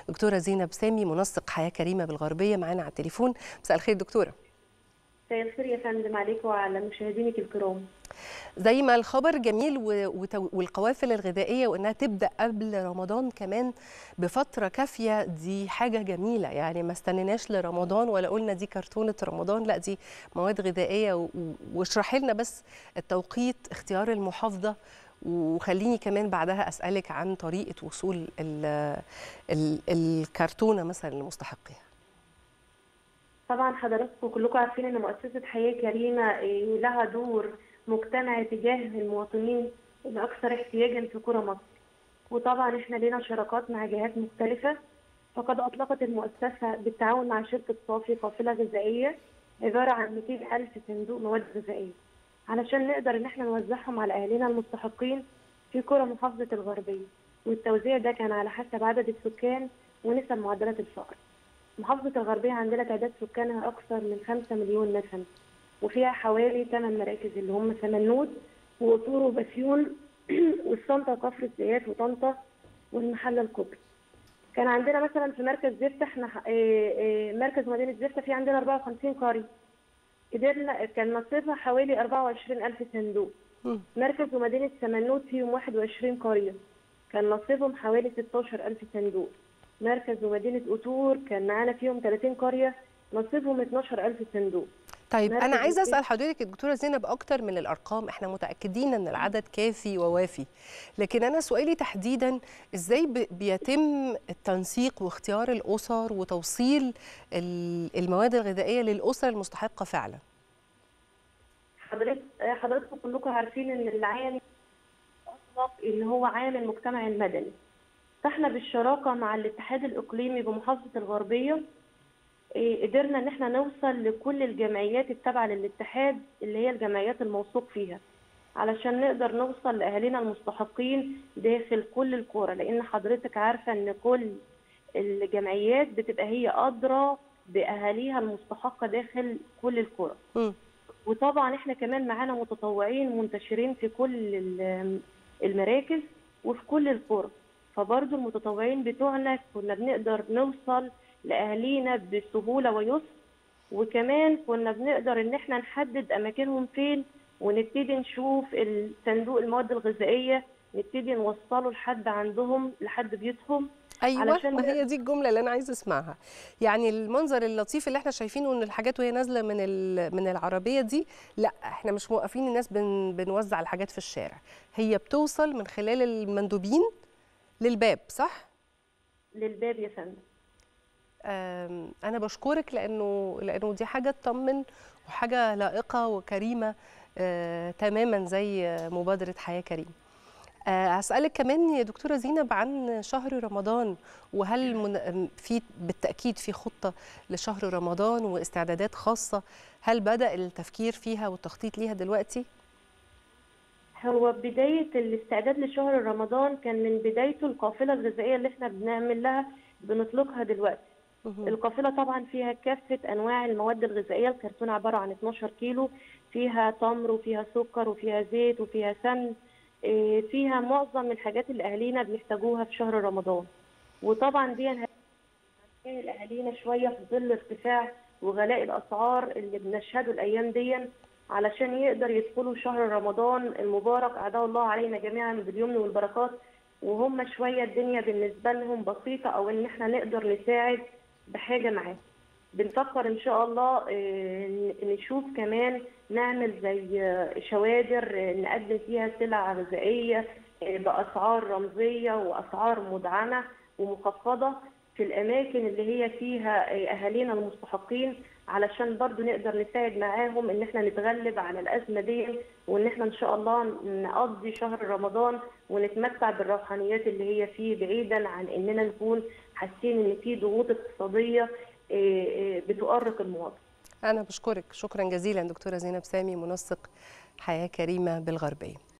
دكتوره زينب سامي منسق حياه كريمه بالغربيه معانا على التليفون مساء الخير دكتوره مساء الخير يا فندم عليك وعلى مشاهدينك الكرام زي ما الخبر جميل والقوافل الغذائيه وانها تبدا قبل رمضان كمان بفتره كافيه دي حاجه جميله يعني ما استنيناش لرمضان ولا قلنا دي كرتونه رمضان لا دي مواد غذائيه واشرحي لنا بس التوقيت اختيار المحافظه وخليني كمان بعدها اسالك عن طريقه وصول ال ال الكرتونه مثلا لمستحقيها طبعا حضراتكم كلكم عارفين ان مؤسسه حياه كريمه لها دور مجتمعي تجاه المواطنين الاكثر احتياجا في قرى مصر وطبعا احنا لنا شراكات مع جهات مختلفه فقد اطلقت المؤسسه بالتعاون مع شركه صافي قافله غذائيه عباره عن 200 الف صندوق مواد غذائيه علشان نقدر ان احنا نوزعهم على اهالينا المستحقين في قرى محافظه الغربيه والتوزيع ده كان على حسب عدد السكان ونسب معدلات الفقر محافظه الغربيه عندنا تعداد سكانها اكثر من 5 مليون نسمه وفيها حوالي 8 مراكز اللي هم سمنود وقطور وبسيون والسلطه وكفر الزيات وطنطا والمحله الكبرى. كان عندنا مثلا في مركز زفت احنا مركز مدينه زفت في عندنا 54 قريه. قدرنا كان نصيبها حوالي 24000 صندوق. مركز ومدينه سمنود فيهم 21 قريه. كان نصيبهم حوالي 16000 صندوق. مركز ومدينه قطور كان معانا فيهم 30 قريه نصيبهم 12000 صندوق. طيب انا عايزه اسال حضرتك الدكتوره زينب اكتر من الارقام احنا متاكدين ان العدد كافي ووافي لكن انا سؤالي تحديدا ازاي بيتم التنسيق واختيار الاسر وتوصيل المواد الغذائيه للاسر المستحقه فعلا حضرتك حضراتكم كلكم عارفين ان العامل اطلق ان هو عامل المجتمع المدني فاحنا بالشراكه مع الاتحاد الاقليمي بمحافظه الغربيه قدرنا ان احنا نوصل لكل الجمعيات التابعه للاتحاد اللي هي الجمعيات الموثوق فيها علشان نقدر نوصل لاهالينا المستحقين داخل كل القرى لان حضرتك عارفه ان كل الجمعيات بتبقى هي ادرى باهاليها المستحقه داخل كل القرى وطبعا احنا كمان معانا متطوعين منتشرين في كل المراكز وفي كل القرى فبرضه المتطوعين بتوعنا كنا بنقدر نوصل لاهالينا بسهوله ويسر وكمان كنا بنقدر ان احنا نحدد اماكنهم فين ونبتدي نشوف الصندوق المواد الغذائيه نبتدي نوصله لحد عندهم لحد بيوتهم ايوه ما هي دي الجمله اللي انا عايزه اسمعها يعني المنظر اللطيف اللي احنا شايفينه ان الحاجات وهي نازله من من العربيه دي لا احنا مش موقفين الناس بن بنوزع الحاجات في الشارع هي بتوصل من خلال المندوبين للباب صح للباب يا فندم انا بشكرك لانه لانه دي حاجه تطمن وحاجه لائقه وكريمه آه تماما زي مبادره حياه كريمه هسألك كمان يا دكتورة زينب عن شهر رمضان وهل من في بالتأكيد في خطة لشهر رمضان واستعدادات خاصة هل بدأ التفكير فيها والتخطيط ليها دلوقتي؟ هو بداية الاستعداد لشهر رمضان كان من بدايته القافلة الغذائية اللي احنا بنعمل لها بنطلقها دلوقتي القافلة طبعا فيها كافة أنواع المواد الغذائية الكرتونة عبارة عن 12 كيلو فيها تمر وفيها سكر وفيها زيت وفيها سمن فيها معظم الحاجات اللي أهالينا بيحتاجوها في شهر رمضان وطبعا دي أهالينا شوية في ظل ارتفاع وغلاء الأسعار اللي بنشهده الأيام دي علشان يقدر يدخلوا شهر رمضان المبارك أعداء الله علينا جميعا باليمن والبركات وهم شوية الدنيا بالنسبة لهم بسيطة أو إن إحنا نقدر نساعد بحاجة معاه بنفكر ان شاء الله نشوف كمان نعمل زي شوادر نقدم فيها سلع غذائيه باسعار رمزيه واسعار مدعمه ومخفضه في الاماكن اللي هي فيها اهالينا المستحقين علشان برضو نقدر نساعد معاهم ان احنا نتغلب على الازمه دي وان احنا ان شاء الله نقضي شهر رمضان ونتمتع بالروحانيات اللي هي فيه بعيدا عن اننا نكون حاسين ان في ضغوط اقتصاديه بتؤرق المواطن. انا بشكرك شكرا جزيلا دكتوره زينب سامي منسق حياه كريمه بالغربيه.